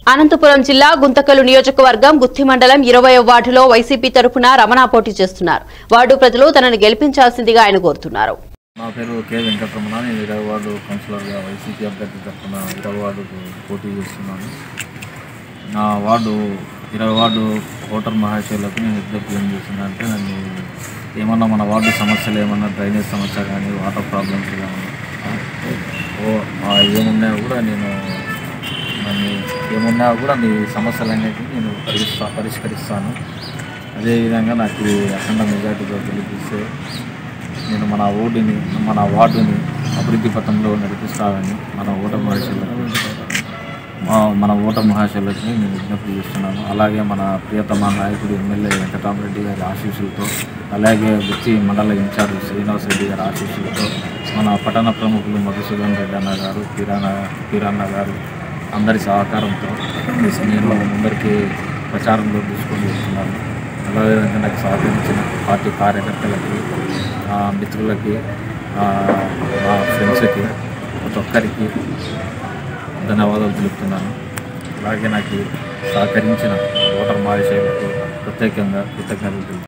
అనంతపురం జిల్లా గుంతకల్ నియోజకవర్గం గుత్తి మండలం ఇరవై వార్డులో వైసీపీ తరఫున రమణ పోటీ చేస్తున్నారు వార్డు ప్రజలు తనను గెలిపించాల్సిందిగా ఆయన కోరుతున్నారు నా పేరు కె వెంకటరమణ నేను ఇరవై వార్డు కౌన్సిలర్గా వైసీపీ అభ్యర్థి తరఫున ఇరవై వార్డుకు పోటీ చేస్తున్నాను నా వార్డు ఇరవై వార్డు ఓటర్ మహాశయులకు నేను విజ్ఞప్తి ఏం చేస్తున్నాను అంటే నన్ను ఏమన్నా మన వార్డు సమస్యలు ఏమన్నా డ్రైనేజ్ సమస్య కానీ వాటర్ ప్రాబ్లమ్స్ కానీ ఓ ఆ ఏమున్నా కూడా నేను నన్ను ఏమున్నా కూడా నీ సమస్యలు అనేవి నేను పరిష్కా పరిష్కరిస్తాను అదేవిధంగా నాకు ఈ అఖండ మెజార్టీతో గెలిపిస్తే నేను మన ఓటుని మన వార్డుని అభివృద్ధి పథంలో నడిపిస్తానని మన ఓటర్ మహాశయులకు మా- మన ఓటర్ మహాశయులకి నేను విజ్ఞప్తి చేస్తున్నాను అలాగే మన ప్రియతమ నాయకుడు ఎమ్మెల్యే వెంకటరామరెడ్డి గారి ఆశీస్సులతో అలాగే గుత్తి మండల ఇన్ఛార్జ్ శ్రీనివాస్ రెడ్డి గారి ఆశీస్సులతో మన పట్టణ ప్రముఖులు మధుసూదన్ రెడ్డి అన్న గారు కిరాణ కిరాణ గారు అందరి సహకారంతో నేను ముందరికి ప్రచారంలో తీసుకొని వెళ్తున్నాను అదేవిధంగా నాకు సహకరించిన పార్టీ కార్యకర్తలకి ఆ, మిత్రులకి ఆ, మా ఫ్రెండ్స్కి ప్రతి ఒక్కరికి ధన్యవాదాలు తెలుపుతున్నాను అలాగే నాకు సహకరించిన ఓటర్ మహాశయులకు ప్రత్యేకంగా కృతజ్ఞతలు తెలుపుతున్నాను